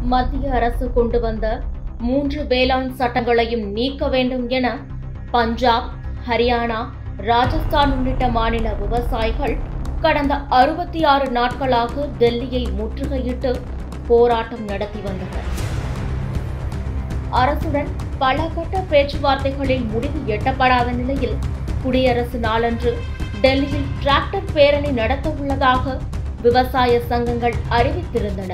மத்திய அரசு கொண்டு வந்த மூன்று வேளாண் சட்டங்களையும் நீக்க வேண்டும் என பஞ்சாப் ஹரியானா ராஜஸ்தான் உள்ளிட்ட மாநில விவசாயிகள் கடந்த அறுபத்தி ஆறு நாட்களாக டெல்லியை முற்றுகையிட்டு போராட்டம் நடத்தி வந்தனர் அரசுடன் பல கட்ட பேச்சுவார்த்தைகளில் முடிவு எட்டப்படாத நிலையில் குடியரசு நாளன்று டெல்லியில் டிராக்டர் பேரணி நடத்த உள்ளதாக விவசாய சங்கங்கள் அறிவித்திருந்தன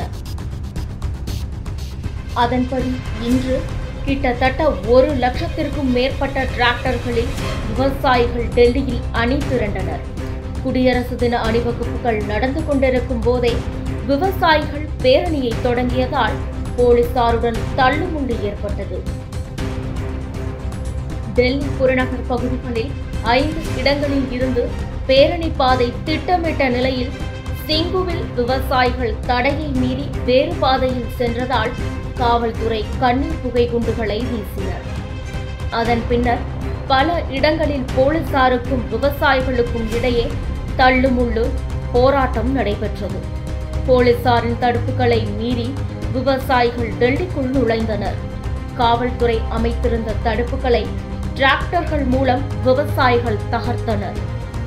அதன்படி இன்று கிட்டத்தட்ட ஒரு லட்சத்திற்கும் மேற்பட்ட டிராக்டர்களில் விவசாயிகள் டெல்லியில் அணி திரண்டனர் குடியரசு தின அணிவகுப்புகள் நடந்து கொண்டிருக்கும் போதே விவசாயிகள் பேரணியை தொடங்கியதால் போலீசாருடன் தள்ளுமுள்ளு ஏற்பட்டது டெல்லி புறநகர் பகுதிகளில் ஐந்து இடங்களில் இருந்து பேரணி பாதை திட்டமிட்ட நிலையில் சிங்குவில் விவசாயிகள் தடையை மீறி வேறு பாதையில் சென்றதால் காவல்துறை கண்ணீர் புகை குண்டுகளை வீசினர் அதன் பின்னர் பல இடங்களில் போலீசாருக்கும் விவசாயிகளுக்கும் இடையே தள்ளுமுள்ளு போராட்டம் நடைபெற்றது போலீசாரின் தடுப்புகளை மீறி விவசாயிகள் டெல்லிக்குள் நுழைந்தனர் காவல்துறை அமைத்திருந்த தடுப்புகளை டிராக்டர்கள் மூலம் விவசாயிகள் தகர்த்தனர்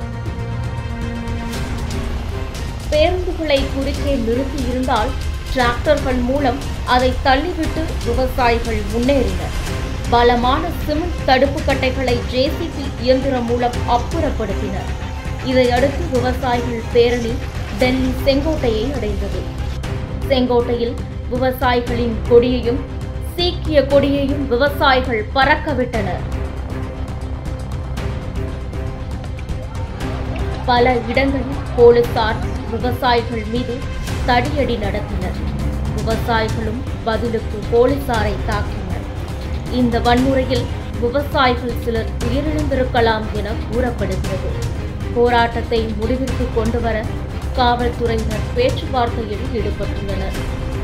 பேருந்துகளை குறுக்கே நிறுத்தியிருந்தால் டிராக்டர்கள் மூலம் அதை தள்ளிவிட்டு விவசாயிகள் முன்னேறினர் பலமான சிமெண்ட் தடுப்பு கட்டைகளை ஜேசிபி இயந்திரம் மூலம் அப்புறப்படுத்தினர் இதையடுத்து விவசாயிகள் பேரணி டெல்லி செங்கோட்டையை அடைந்தது செங்கோட்டையில் விவசாயிகளின் கொடியையும் சீக்கிய கொடியையும் விவசாயிகள் பறக்கவிட்டனர் பல இடங்களில் போலீசார் விவசாயிகள் மீது தடியடி நடத்தினர் விவசாயிகளும் பதிலுக்கு போலீசாரை தாக்கினர் இந்த வன்முறையில் விவசாயிகள் சிலர் உயிரிழந்திருக்கலாம் என கூறப்படுகிறது போராட்டத்தை முடிவிற்கு கொண்டுவர காவல்துறையினர் பேச்சுவார்த்தையில் ஈடுபட்டுள்ளனர்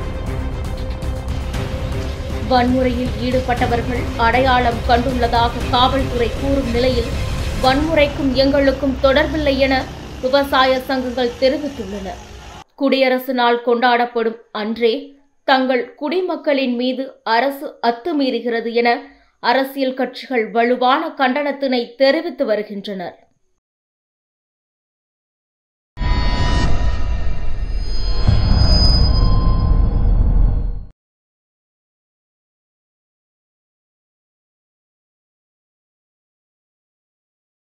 வன்முறையில் ஈடுபட்டவர்கள் அடையாளம் கண்டுள்ளதாக காவல்துறை கூறும் நிலையில் வன்முறைக்கும் எங்களுக்கும் தொடர்பில்லை என விவசாய சங்கங்கள் தெரிவித்துள்ளன குடியரசு நாள் கொண்டாடப்படும் அன்றே தங்கள் குடிமக்களின் மீது அரசு அத்துமீறுகிறது என அரசியல் கட்சிகள் வலுவான கண்டனத்தினை தெரிவித்து வருகின்றனர்